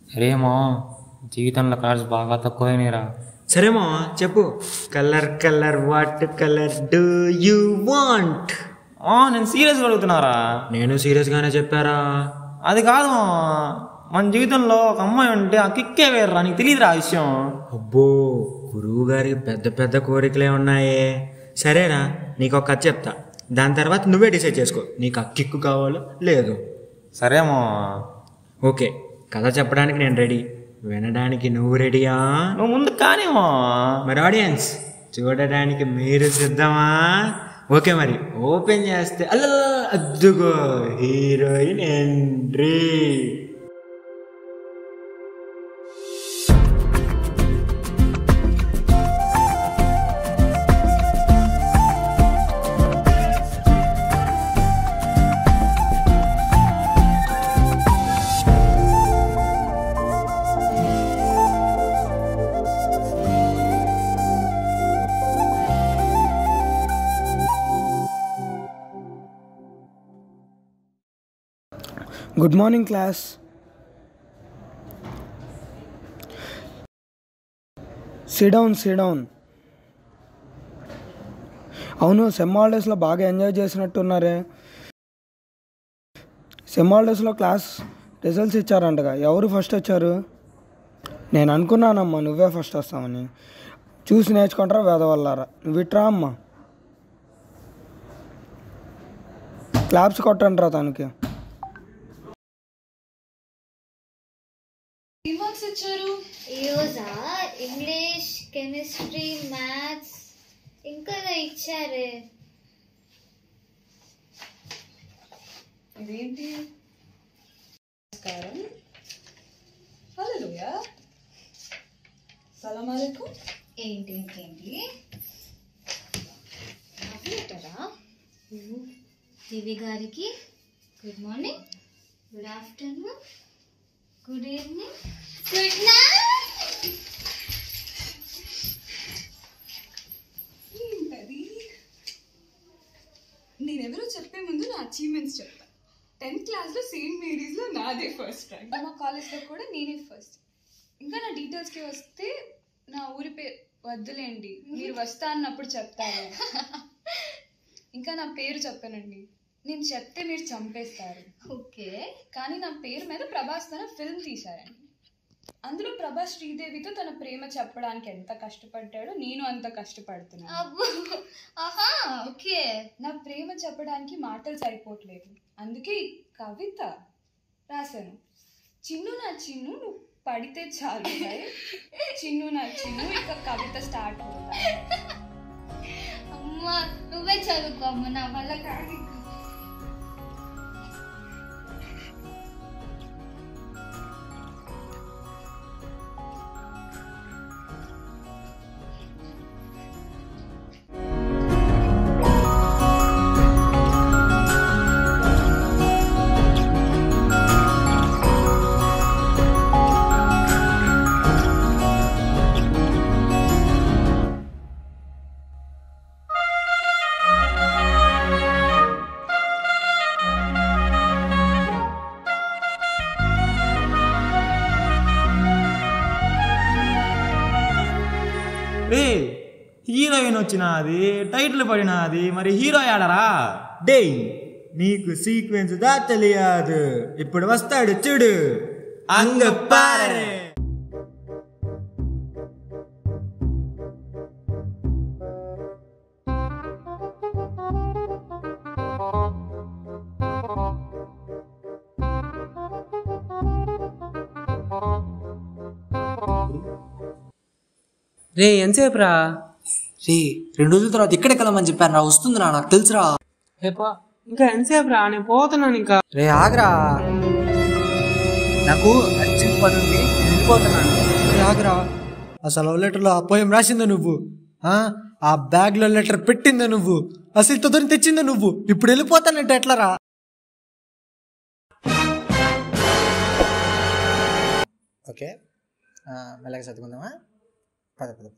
రేమో జీవితంలో కలర్స్ బాగా తక్కువైనరా సరేమో చెప్పు colour colour what colour do you want నేను సీరియస్గా అడుగుతున్నారా నేను సీరియస్గానే చెప్పారా అది కాదు మామ. మన జీవితంలో ఒక అమ్మాయి ఉంటే ఆ కిక్కే వేర్రా నీకు తెలియదురా ఆ విషయం అబ్బో గురువు గారికి పెద్ద పెద్ద కోరికలే ఉన్నాయే సరేనా నీకు ఒక కథ చెప్తా దాని తర్వాత నువ్వే డిసైడ్ చేసుకో నీకు ఆ కిక్కు కావాలో లేదు సరేమో ఓకే కథ చెప్పడానికి నేను రెడీ వినడానికి నువ్వు రెడీయా నువ్వు ముందు కానేమో మరి ఆడియన్స్ చూడడానికి మీరు సిద్ధమా ఓకే మరి ఓపెన్ చేస్తే అల్ల అద్దుగో heroine entry good morning class sit down sit down అవును సెమ్ హాలిడేస్లో బాగా ఎంజాయ్ చేసినట్టున్నారే సెమ్ హాలిడేస్లో క్లాస్ రిజల్ట్స్ ఇచ్చారంటగా ఎవరు ఫస్ట్ వచ్చారు నేను అనుకున్నానమ్మా నువ్వే ఫస్ట్ వస్తావని చూసి నేర్చుకుంటారా వేదవల్లారా నువ్వు ఇట్రా అమ్మా క్లాప్స్ కొట్టండి రా తనకి ఏ మార్క్స్ ఇచ్చారు ఈరోజా ఇంగ్లీష్ కెమిస్ట్రీ మ్యాథ్స్ ఇంకా ఏదో ఇచ్చారే ఇదేంటి నమస్కారం హలోయా సలాం అలైకుం ఏంటి ఏంటి లెటరా దివి గారికి good morning good afternoon good evening good night ఏంటది నేనెవరో చెప్పే ముందు నా అచీవ్మెంట్స్ చెప్తా టెన్త్ క్లాస్లో సెయింట్ మేరీస్లో నాదే ఫస్ట్ ర్యాంక్ మా కాలేజ్లో కూడా నేనే ఫస్ట్ ఇంకా నా డీటెయిల్స్కి వస్తే నా ఊరి పేరు వద్దులేండి మీరు వస్తా అన్నప్పుడు చెప్తారు ఇంకా నా పేరు చెప్పానండి నేను చెప్తే మీరు చంపేస్తారు ఓకే కానీ నా పేరు మీద ప్రభాస్ తన ఫిల్మ్ తీశారండి అందులో ప్రభాస్ శ్రీదేవితో తన ప్రేమ చెప్పడానికి ఎంత కష్టపడ్డాడో నేను అంత కష్టపడుతున్నాను అబ్బో ఆహా ఓకే నా ప్రేమ చెప్పడానికి మాటలు సరిపోవట్లేదు అందుకే ఈ కవిత రాశాను చిన్ను నా చిన్ను నువ్వు పడితే చాలు right? చిన్ను నా చిన్ను ఇక కవిత స్టార్ట్ అవుతా అమ్మ నువ్వే చదువుకో అమ్మ నా వల్ల కాదు రే హీరోయిన్ వచ్చినది టైటిల్ పడినది మరి హీరో ఆడరా డే నీకు సీక్వెన్స్ దా తెలియదు ఇప్పుడు వస్తాడు చూడు అంగ పారే రే ఎంతసేపు రా రే రెండు రోజుల తర్వాత ఇక్కడే కలమని చెప్పాను రా వస్తుందిరా నాకు తెలుసురా రేపా ఇంకా ఎంతసేపు రా నేను పోతున్నాను ఇంకా రే ఆగరా నాకు అర్జెంట్ పని ఉంది నేను వెళ్ళిపోతున్నాను రే ఆగరా అసలు లవ్ లెటర్లో ఆ పోయం రాసిందా నువ్వు ఆ? ఆ బ్యాగ్లో లెటర్ పెట్టిందా నువ్వు అసలు తొదరి తెచ్చిందా నువ్వు ఇప్పుడు వెళ్ళిపోతానంటే ఎట్లరా ఓకే మెల్లగా చదువుకుందామా పద పద పద.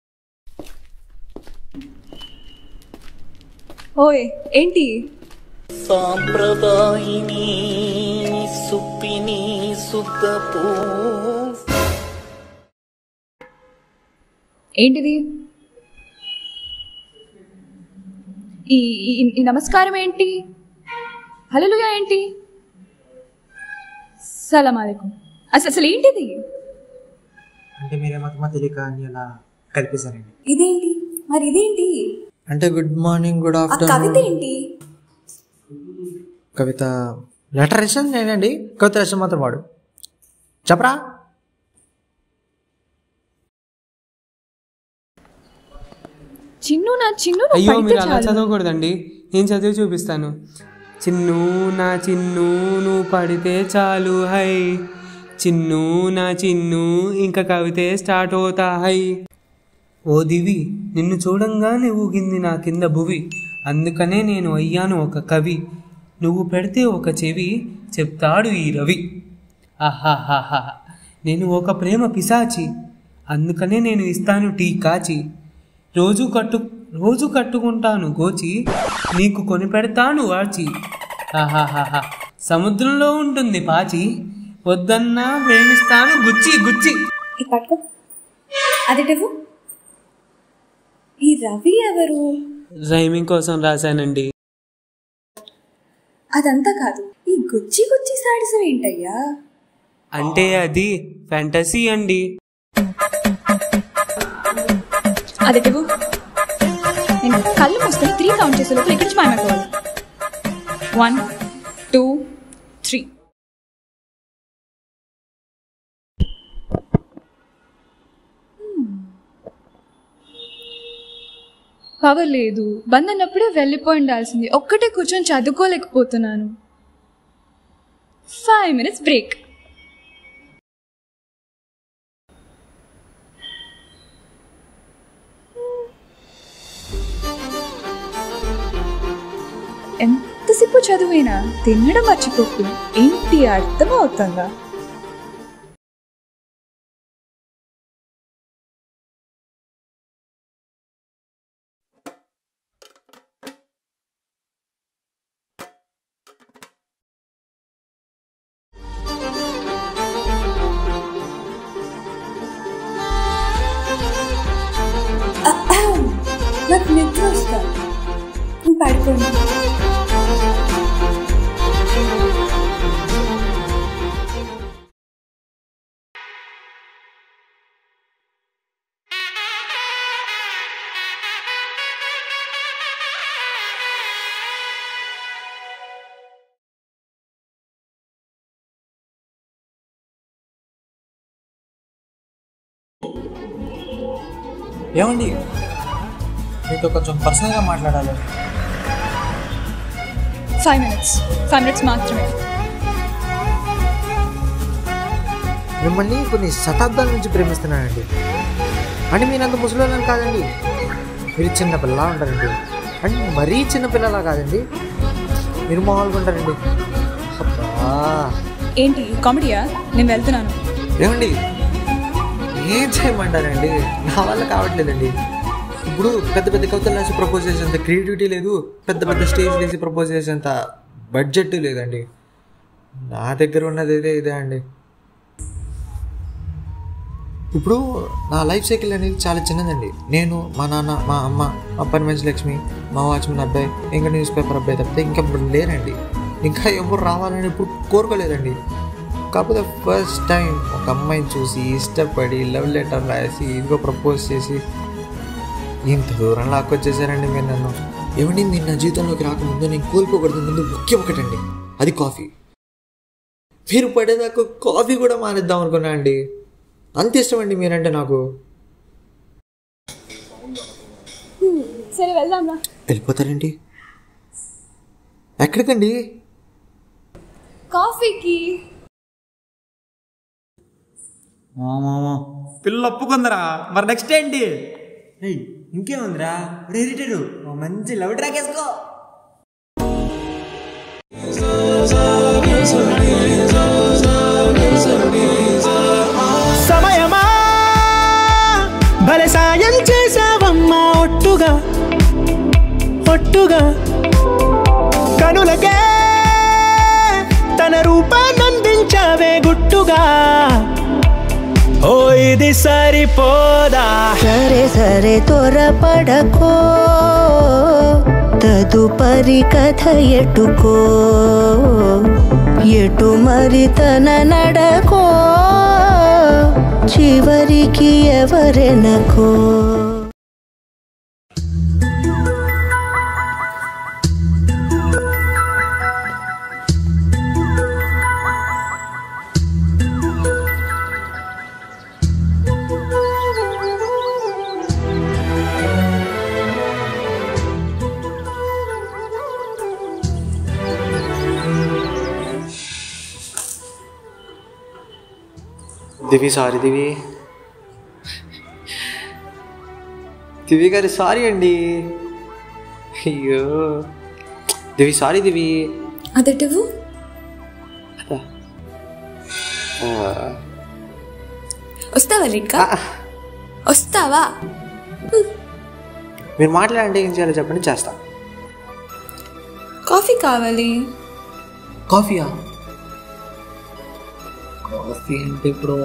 ఓయ్ ఏంటి సాంప్రదాయిని సుప్పిని సుద్దపూ ఏంటిది ఈ ఈ- ఈ నమస్కారం ఏంటి హలోలుగా ఏంటి సలాం అలైకుం అసలు అసలు ఏంటిది అంటే మీరేమో తెలియక అని అలా కల్పేశారండి ఇదేంటి మరి ఇదేంటి అంటే గుడ్ మార్నింగ్ గుడ్ ఆ కవిత ఆఫ్టర్నూన్ ఏంటి కవిత లెటర్ రాసింది నేనండి కవిత రాసిన మాత్రం వాడు చెప్పరా చిన్ను నా చిన్ను నువ్వు అయ్యో పడితే మీరు అలా చాలు. చదవకూడదండి నేను చదివి చూపిస్తాను చిన్ను నా చిన్ను నువ్వు పడితే చాలు హై చిన్ను నా చిన్ను ఇంకా కవితే స్టార్ట్ అవుతా హై ఓ దివి నిన్ను చూడంగానే ఊగింది నా కింద భువి అందుకనే నేను అయ్యాను ఒక కవి నువ్వు పెడితే ఒక చెవి చెప్తాడు ఈ రవి ఆహాహాహా నేను ఒక ప్రేమ పిశాచి అందుకనే నేను ఇస్తాను టీ కాచి రోజు కట్టు రోజు కట్టుకుంటాను గోచి నీకు కొని పెడతాను వాచి ఆహాహాహా సముద్రంలో ఉంటుంది పాచి వద్దన్నా ప్రేమిస్తాను గుచ్చి గుచ్చి ఇది పట్టుకో అదేటవు ఈ రవి ఎవరు రైమింగ్ కోసం రాశానండి అదంతా కాదు ఈ గుచ్చి గుచ్చి సాడిసం ఏంటయ్యా అంటే అది ఫ్యాంటసీ అండి అదేటవు నేను కళ్ళు మూసుకొని త్రీ కౌంట్ చేసే లోపల ఇక్కడి నుంచి మాయమైపోవాలి వన్ టూ త్రీ పవర్ లేదు బంద్ అన్నప్పుడే వెళ్ళిపోయి ఉండాల్సింది ఒక్కటే కూర్చొని చదువుకోలేకపోతున్నాను ఫైవ్ మినిట్స్ బ్రేక్ ఎంతసేపు చదివేనా తినడం మర్చిపోకు ఏంటి అర్థం అవుతుందా నాకు నిద్ర వస్తాను నేను పడుకోండి ఏమండి మీతో కొంచెం పర్సనల్గా మాట్లాడాలి ఫైవ్ మినిట్స్ ఫైవ్ మినిట్స్ మాత్రమే మిమ్మల్ని కొన్ని శతాబ్దాల నుంచి ప్రేమిస్తున్నానండి అంటే మీరంత ముసలిని కాదండి మీరు చిన్న పిల్లలా ఉంటారండి అంటే మరీ చిన్న పిల్లలా కాదండి మీరు మామూలుగా ఉంటారండి అబ్బా ఏంటి కామెడీయా నేను వెళ్తున్నాను ఏమండి ఏం చేయమంటారండి నా వల్ల కావట్లేదండి ఇప్పుడు పెద్ద పెద్ద కవితలు రాసి ప్రపోజ్ చేసేంత క్రియేటివిటీ లేదు పెద్ద పెద్ద స్టేజ్ వేసి ప్రపోజ్ చేసేంత బడ్జెట్ లేదండి నా దగ్గర ఉన్నది ఇదే ఇదే అండి ఇప్పుడు నా లైఫ్ సైకిల్ అనేది చాలా చిన్నదండి నేను మా నాన్న మా అమ్మ మా పని మనిషి లక్ష్మి మా వాచ్మెన్ అబ్బాయి ఇంకా న్యూస్ పేపర్ అబ్బాయి తప్పితే ఇంకా ఇప్పుడు లేరండి ఇంకా ఎవరు రావాలని ఇప్పుడు కోరుకోలేదండి కాకపోతే ఫస్ట్ టైం ఒక అమ్మాయిని చూసి ఇష్టపడి లవ్ లెటర్ రాసి ఇదిగో ప్రపోజ్ చేసి ఇంత దూరం లాక్కొచ్చేసారండి మీరు నన్ను ఏమండి మీరు నా జీవితంలోకి రాకముందు నేను కోల్పోకూడదు ముందు ముఖ్యం ఒకటండి అది కాఫీ మీరు పడేదాకా కాఫీ కూడా మానేద్దాం అనుకున్నా అండి అంత ఇష్టం అండి మీరంటే నాకు సరే వెళ్దాం రా వెళ్ళిపోతారండి ఎక్కడికండి కాఫీకి పిల్ల ఒప్పుకుందరా మరి నెక్స్ట్ ఏంటి ఏయ్ ఇంకేముందిరా ఇరిటెడ్ మంచి లవ్ ట్రాక్ వేసుకో సమయమా భలే సాయం చేసావమ్మా ఒట్టుగా ఒట్టుగా కను కన్నులకే తన రూపాన్నందించావే గుట్టుగా ఓ ఇది సరిపోదా సరే సరే త్వరపడకో తదుపరి కథ ఎటుకో ఎటు మరి తన నడకో చివరికి ఎవరెనకో దివి సారీ దివి దివి గారు సారీ అండి అయ్యో దివి సారీ దివి అదటివు ఆ, వస్తావా లిట్కా వస్తావా మీరు మాట్లాడండి ఏం చేయాలో చెప్పండి చేస్తా కాఫీ కావాలి కాఫీయా కాఫీ అంటే ఇప్పుడు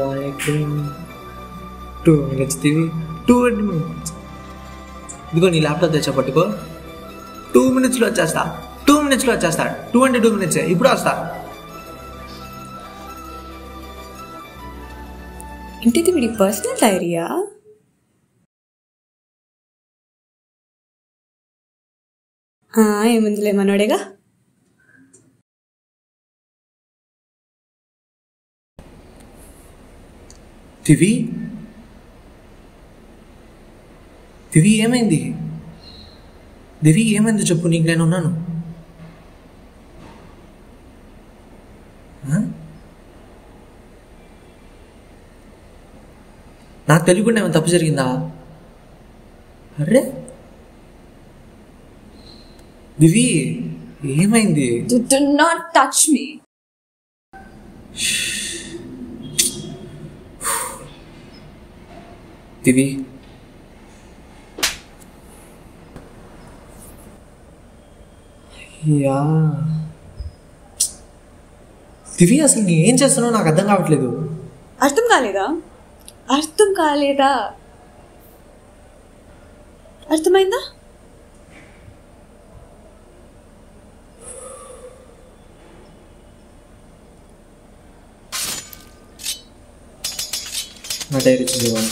two minutes Divi two minutes ఇదిగో నీ ల్యాప్టాప్ తెచ్చా పట్టుకో టూ మినిట్స్లో వచ్చేస్తా టూ మినిట్స్లో వచ్చేస్తా టూ అంటే టూ మినిట్స్ ఇప్పుడు వస్తా ఇంటిది వీడి పర్సనల్ డైరీయా ఏముందిలే మనోడేగా దివి దివి ఏమైంది దివి ఏమైంది చెప్పు నీకు నేను ఉన్నాను ఆ? నాకు తెలియకుండా ఏమైనా తప్పు జరిగిందా అరే దివి ఏమైంది do not touch me Divi yeah Divi అసలు నీ ఏం చేస్తున్నావు నాకు అర్థం కావట్లేదు అర్థం కాలేదా అర్థం కాలేదా అర్థమైందా నా డైరీ చదివాను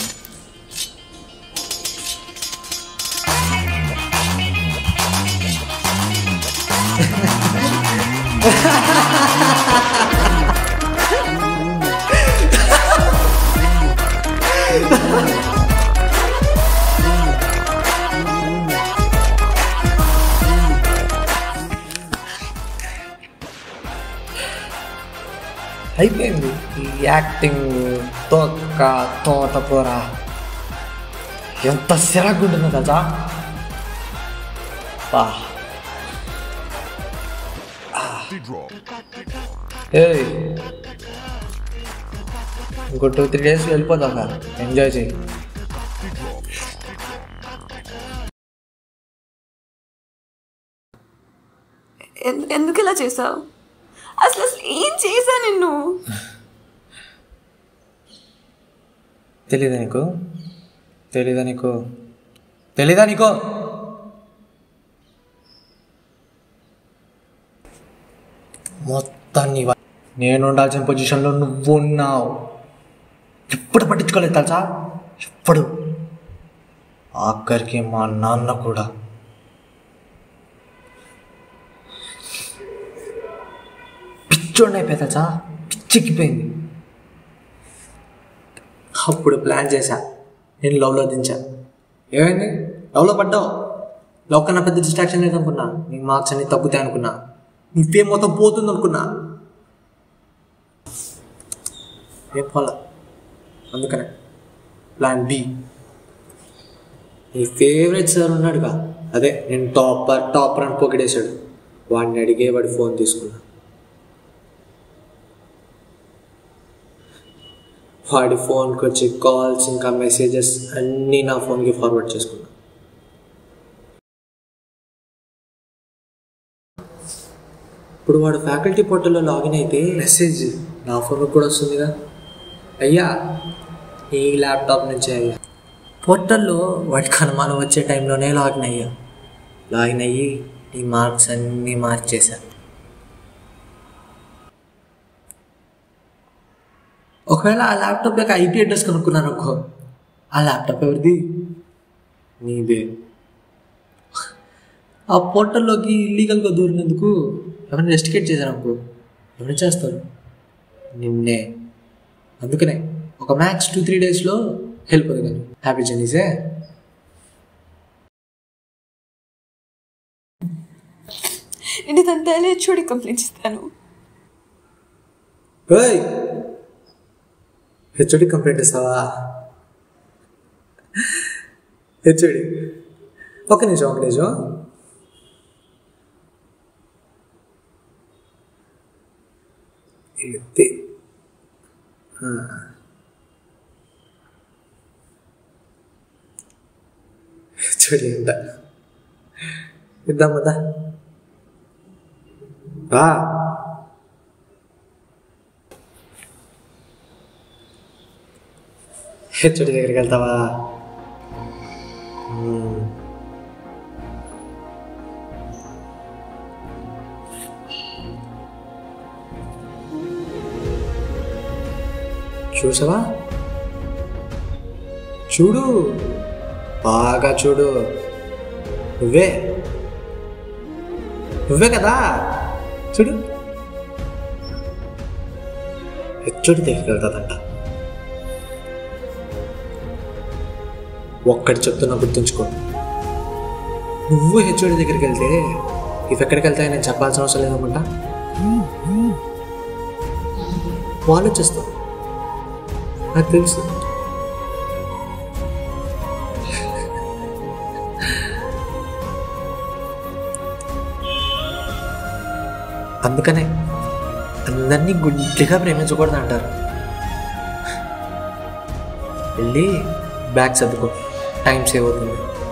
అయిపోయింది ఈ యాక్టింగ్ తొక్క తోటకూర ఎంత సిరాగుంటుందో కదా బా ఏయ్ ఇంకో టూ త్రీ డేస్ వెళ్ళిపోదాక ఎంజాయ్ చేయి ఎందు- ఎందుకు ఇలా చేసావు అసలు అసలు ఏం చేశా నిన్ను తెలీదా నీకు తెలీదా నీకు తెలీదా నీకు మొత్తాన్ని వా- నేను ఉండాల్సిన పొజిషన్లో నువ్వు ఉన్నావు ఎప్పుడు పట్టించుకోలేదు తెలుసా ఎప్పుడు ఆఖరికి మా నాన్న కూడా పిచ్చోడిని అయిపోయి తెలుసా పిచ్చెక్కిపోయింది అప్పుడు ప్లాన్ చేశా నేను లవ్లో దించా ఏమైంది లవ్లో పడ్డావు లవ్ కన్నా పెద్ద డిస్ట్రాక్షన్ లేదనుకున్నా నీ మార్క్స్ అన్ని తగ్గుతాయి అనుకున్నా నీ ఫేమ్ మొత్తం పోతుంది అనుకున్నా ఏం పోలా అందుకనే ప్లాన్ బి నీ ఫేవరెట్ సార్ ఉన్నాడుగా అదే నేను టాపర్ టాపర్ అని పొగిడేశాడు వాడిని అడిగే వాడి ఫోన్ తీసుకున్నా వాడి ఫోన్కి వచ్చి కాల్స్ ఇంకా మెసేజెస్ అన్నీ నా ఫోన్కి ఫార్వర్డ్ చేసుకున్నా ఇప్పుడు వాడు ఫ్యాకల్టీ పోర్టల్లో లాగిన్ అయితే మెసేజ్ నా ఫోన్కి కూడా వస్తుందిగా అయ్యా ఈ ల్యాప్టాప్ నుంచే అయ్యా పోర్టల్లో వాటికి అనుమానం వచ్చే టైంలోనే లాగిన్ అయ్యా లాగిన్ అయ్యి ఈ మార్క్స్ అన్నీ మార్చేశా ఒకవేళ ఆ ల్యాప్టాప్ యొక్క ఐపీ అడ్రస్ కనుక్కున్నాను అనుకో ఆ ల్యాప్టాప్ ఎవరిది నీదే ఆ పోర్టల్లోకి ఇల్లీగల్గా దూరినందుకు ఎవరిని రెస్టికేట్ చేశారు అనుకో ఎవరు చేస్తారు నిన్నే అందుకనే ఒక మ్యాక్స్ టూ త్రీ డేస్లో హెల్ప్ అడగను హ్యాపీ జర్నీసే నేను ఇదంతా ఎలా హెచ్ఓడి కంప్లైంట్ ఇస్తాను ఓయ్ హెచ్ఓడి కంప్లైంట్ ఇస్తావా హెచ్ఓడి ఒక నిమిషం ఒక నిమిషం ఇది ఆ. హెచ్ఓడి అంట ఇద్దాం కదా రా హెచ్ఓడి దగ్గరికి వెళ్తావా మ్మ్. చూసావా చూడు బాగా చూడు నువ్వే నువ్వే కదా చూడు హెచ్ఓడి దగ్గరికి వెళ్తాదంట ఒక్కటి చెప్తున్నా గుర్తుంచుకో నువ్వు హెచ్ఓడి దగ్గరికి వెళ్తే ఇవి ఎక్కడికి వెళ్తాయని నేను చెప్పాల్సిన అవసరం లేదనుకుంటా వాళ్ళు చేస్తావు నాకు తెలుసు అందుకనే అందరినీ గుడ్డిగా ప్రేమించకూడదు అంటారు వెళ్ళి బ్యాగ్ సర్దుకో టైం సేవ్ అవుతుంది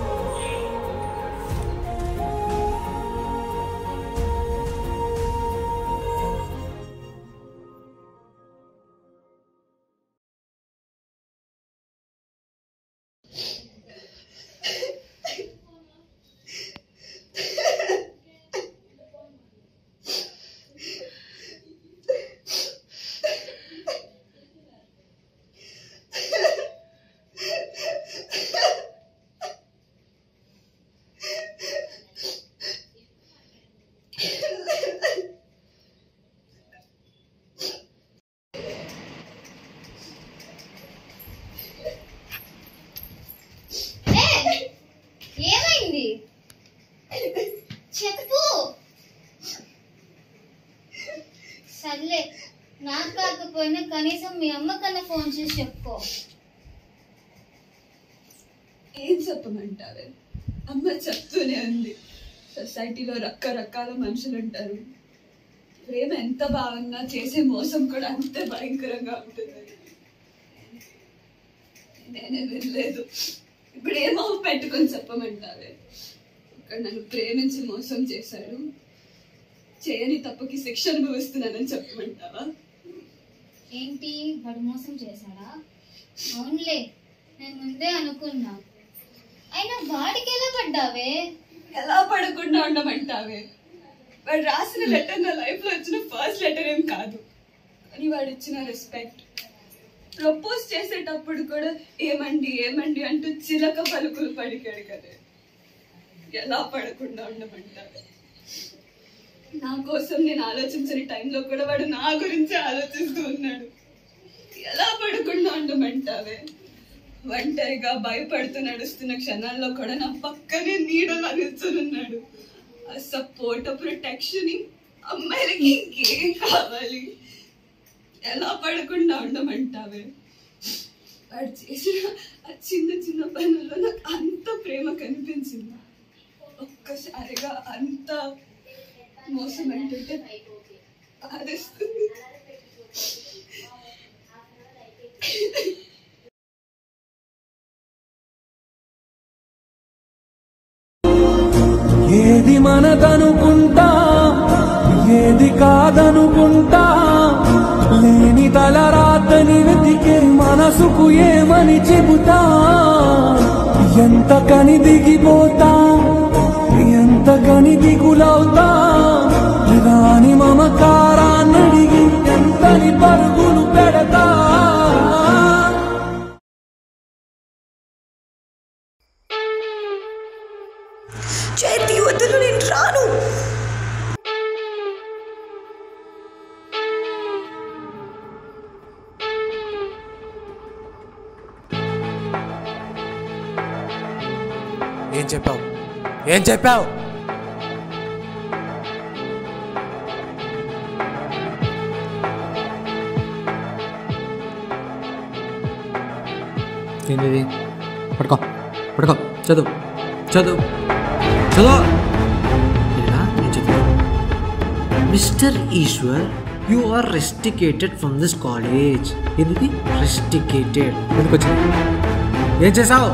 ఏమైంది చెప్పు సర్లే నాకు కాకపోయినా కనీసం మీ అమ్మ కన్నా ఫోన్ చేసి చెప్పుకో ఏం చెప్పమంటావే అమ్మ చెప్తూనే ఉంది సొసైటీలో రకరకాల మనుషులు ఉంటారు ప్రేమ ఎంత భావంగా చేసే మోసం కూడా అంతే భయంకరంగా ఉంటుంది నేనే వినలేదు ఇప్పుడు ఏమో పెట్టుకొని చెప్పమంటావే ఇక్కడ నన్ను ప్రేమించి మోసం చేశాడు చేయని తప్పుకి శిక్ష అనుభవిస్తున్నానని చెప్పమంటావా ఏంటి వాడు మోసం చేశాడా అవునులే నేను ముందే అనుకున్నా అయినా వాడికి ఎలా పడ్డావే ఎలా పడకుండా ఉండమంటావే వాడు రాసిన లెటర్ నా లైఫ్ లో వచ్చిన ఫస్ట్ లెటర్ ఏం కాదు కానీ వాడు ఇచ్చిన రెస్పెక్ట్ ప్రపోజ్ చేసేటప్పుడు కూడా ఏమండి ఏమండి అంటూ చిలక పలుకులు పడికాడు కదే ఎలా పడకుండా ఉండమంటావే నా కోసం నేను ఆలోచించిన టైంలో కూడా వాడు నా గురించి ఆలోచిస్తూ ఉన్నాడు ఎలా పడకుండా ఉండమంటావే ఒంటరిగా భయపడుతూ నడుస్తున్న క్షణాల్లో కూడా నా పక్కనే నీడలా నిల్చున్నాడు ఆ సపోర్ట్ ప్రొటెక్షన్ అమ్మాయిలకి ఇంకేం కావాలి ఎలా పడకుండా ఉండమంటావే వాడు చేసిన ఆ చిన్న చిన్న పనుల్లో నాకు అంత ప్రేమ కనిపించింది ఒక్కసారిగా అంత మోసం అంటుంటే బాధేస్తుంది ఏది మనదనుకుంటా ఏది మనసుకు ఏమని చెబుతా ఎంత కని దిగిపోతా ఎంత కని దిగులవుతా రాని మమకారాన్నడిగి ఎంతని పరుగులు పెడతా చైతి వద్దులు నేను రాను ఏం చెప్పావు ఏం చెప్పావు ఏంటిది పడుకో పడుకో చదువు చదువు చదువు ఇలా నేను చదువు mister Eshwar you are rusticated from this college ఎందుకు రెస్టికేటెడ్ ఎందుకు వచ్చింది ఏం చేసావు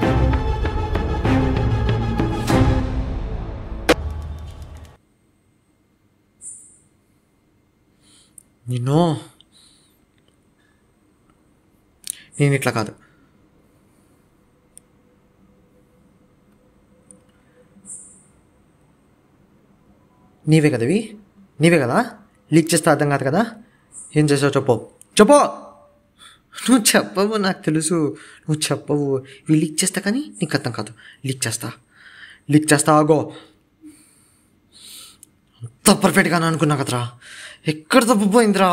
నిన్ను నేను ఇట్లా కాదు నీవే కదవి నీవే కదా లీక్ చేస్తే అర్థం కాదు కదా ఏం చేసావు చెప్పు చెప్పు నువ్వు చెప్పవు నాకు తెలుసు నువ్వు చెప్పవు ఇవి లీక్ చేస్తా కానీ నీకు అర్థం కాదు లీక్ చేస్తా లీక్ చేస్తా ఆగో అంత పర్ఫెక్ట్గా అనుకున్నా కదరా ఎక్కడ తప్పిపోయిందిరా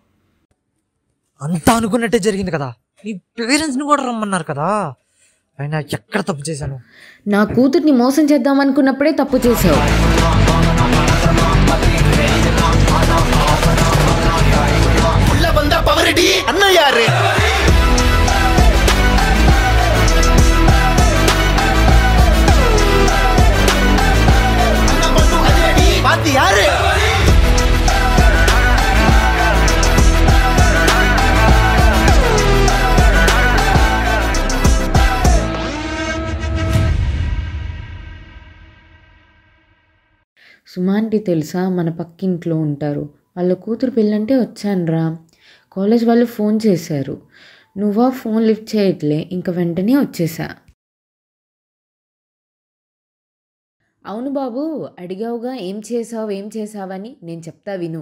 అంతా అనుకున్నట్టే జరిగింది కదా నీ పేరెంట్స్ని కూడా రమ్మన్నారు కదా అయినా ఎక్కడ తప్పు చేశాను నా కూతుర్ని మోసం చేద్దాం అనుకున్నప్పుడే తప్పు చేసావు అన్న యారే బాత్ యారే సుమాంటి తెలుసా మన పక్కింట్లో ఉంటారు వాళ్ళ కూతురు పెళ్ళంటే వచ్చానురా కాలేజ్ వాళ్ళు ఫోన్ చేశారు నువ్వా ఫోన్ లిఫ్ట్ చేయట్లే ఇంక వెంటనే వచ్చేసా అవును బాబు అడిగావుగా ఏం చేసావు ఏం చేసావని నేను చెప్తా విను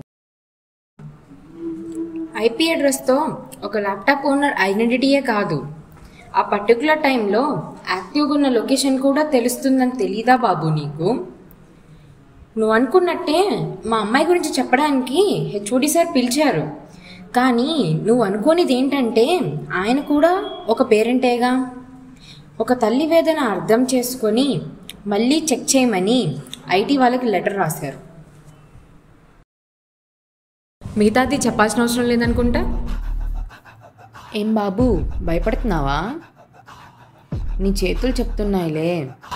ఐపీ అడ్రస్తో ఒక ల్యాప్టాప్ ఓనర్ ఐడెంటిటీయే కాదు ఆ పర్టికులర్ టైంలో యాక్టివ్గా ఉన్న లొకేషన్ కూడా తెలుస్తుందని తెలీదా బాబు నీకు నువ్వు అనుకున్నట్టే మా అమ్మాయి గురించి చెప్పడానికి హెచ్ఓడి సార్ పిలిచారు కానీ నువ్వు అనుకోనిది ఏంటంటే ఆయన కూడా ఒక పేరెంటేగా ఒక తల్లి వేదన అర్థం చేసుకొని మళ్ళీ చెక్ చేయమని ఐటీ వాళ్ళకి లెటర్ రాశారు మిగతాది చెప్పాల్సిన అవసరం లేదనుకుంటా ఏం బాబు భయపడుతున్నావా నీ చేతులు చెప్తున్నాయిలే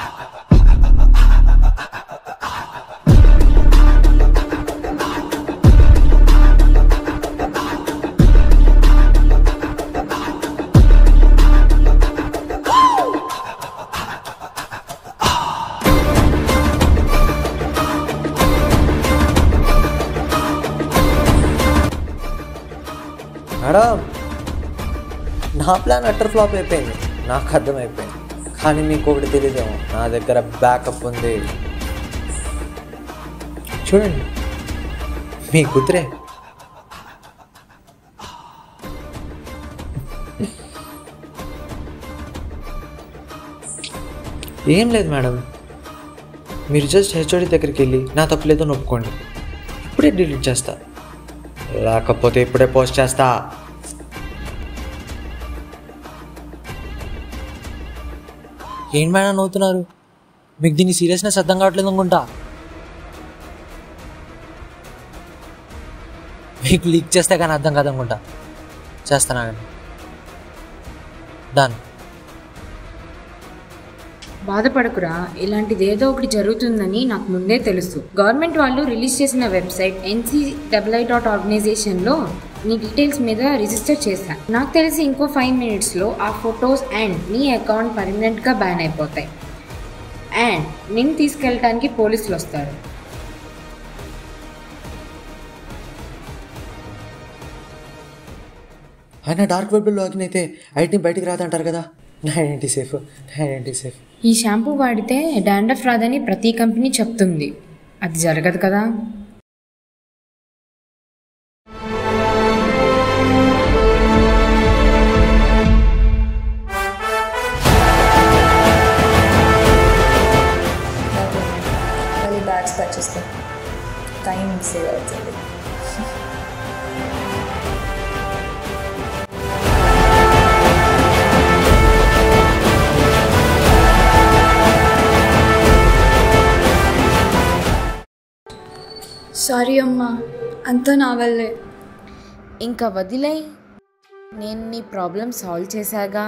మేడం నా ప్లాన్ అటర్ ఫ్లాప్ అయిపోయింది నాకు అర్థమైపోయింది కానీ మీకు ఒకటి తెలియదేమో నా దగ్గర బ్యాకప్ ఉంది చూడండి మీ కూతురే ఏం లేదు మేడం మీరు జస్ట్ హెచ్ఓడి దగ్గరికి వెళ్ళి నా తప్పు లేదో ఒప్పుకోండి ఇప్పుడే డిలీట్ చేస్తా లేకపోతే ఇప్పుడే పోస్ట్ చేస్తా ఏంటి మేడం నవ్వుతున్నారు మీకు దీని సీరియస్నెస్ అర్థం కావట్లేదు అనుకుంటా మీకు లీక్ చేస్తే కానీ అర్థం కాదనుకుంటా చేస్తానండి డన్ బాధపడకురా ఇలాంటిది ఏదో ఒకటి జరుగుతుందని నాకు ముందే తెలుసు గవర్నమెంట్ వాళ్ళు రిలీజ్ చేసిన వెబ్సైట్ ఎన్సీ డబ్ల్ఐ డాట్ ఆర్గనైజేషన్లో నీ డీటెయిల్స్ మీద రిజిస్టర్ చేశాను నాకు తెలిసి ఇంకో ఫైవ్ మినిట్స్లో ఆ ఫొటోస్ అండ్ నీ అకౌంట్ పర్మనెంట్గా బ్యాన్ అయిపోతాయి అండ్ నిన్ను తీసుకెళ్ళటానికి పోలీసులు వస్తారు అయినా డార్క్ వెబ్లో లాగిన్ అయితే ఐటీ బయటికి రాదంటారు కదా నా ఐడెంటిటీ సేఫ్ నా ఐడెంటిటీ సేఫ్ ఈ షాంపూ వాడితే డాండ్రఫ్ రాదని ప్రతి కంపెనీ చెప్తుంది అది జరగదు కదా మళ్ళీ బ్యాగ్స్ పర్చేస్తాం టైం సేవ్ అవుతుంది సారీ అమ్మా అంతా నా వల్లే ఇంకా వదిలే నేను నీ ప్రాబ్లం సాల్వ్ చేశాగా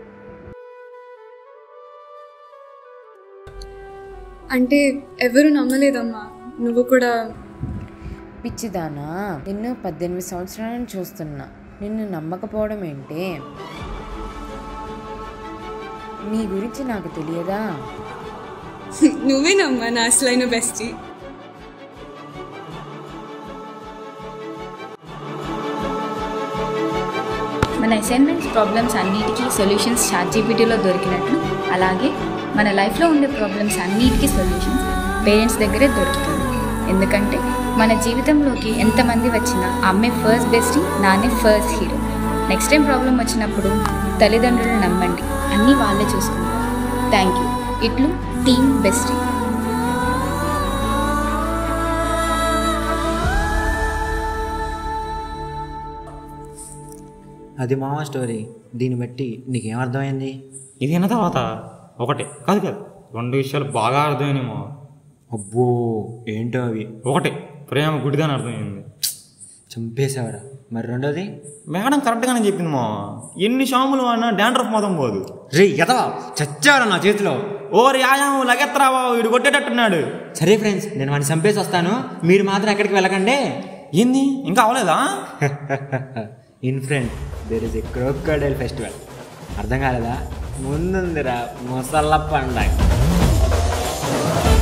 అంటే ఎవరు నమ్మలేదమ్మా నువ్వు కూడా పిచ్చిదానా నిన్ను పద్దెనిమిది సంవత్సరాల నుంచి చూస్తున్నా నిన్ను నమ్మకపోవడం ఏంటే నీ గురించి నాకు తెలియదా నువ్వేనమ్మా నా అసలైన బెస్టీ మన అసైన్మెంట్స్ ప్రాబ్లమ్స్ అన్నిటికీ సొల్యూషన్స్ చాట్ జీపీటీలో దొరికినట్లు అలాగే మన లైఫ్లో ఉండే ప్రాబ్లమ్స్ అన్నిటికీ సొల్యూషన్స్ పేరెంట్స్ దగ్గరే దొరుకుతుంది ఎందుకంటే మన జీవితంలోకి ఎంతమంది వచ్చినా అమ్మే ఫస్ట్ బెస్టీ నానే first hero next time problem వచ్చినప్పుడు తల్లిదండ్రులు నమ్మండి అన్నీ వాళ్ళే చూసుకుంటారు థ్యాంక్ యూ ఇట్లు టీమ్ బెస్టీ అది మావా స్టోరీ దీన్ని బట్టి నీకేం అర్థమైంది ఇది విన్న తర్వాత ఒకటి కాదు కాదు రెండు విషయాలు బాగా అర్థమైనేమో అబ్బో ఏంటో అవి ఒకటి ప్రేమ గుడిదని అర్థమైంది చంపేశావరా మరి రెండోది మేడం కరెక్ట్గానే చెప్పింది మా ఎన్ని షాంపులు వాడినా డాండ్రఫ్ మొత్తం పోదు రే ఎదవా చచ్చావరా నా చేతిలో ఓరి ఆయాము లగెత్తరావా వీడు కొట్టేటట్టున్నాడు సరే ఫ్రెండ్స్ నేను వాడిని చంపేసి వస్తాను మీరు మాత్రం ఎక్కడికి వెళ్ళకండి ఏంది ఇంకా అవలేదా in friend there is a crocodile festival అర్థం కాలేదా ముందుందిరా ముసల్ల పండగ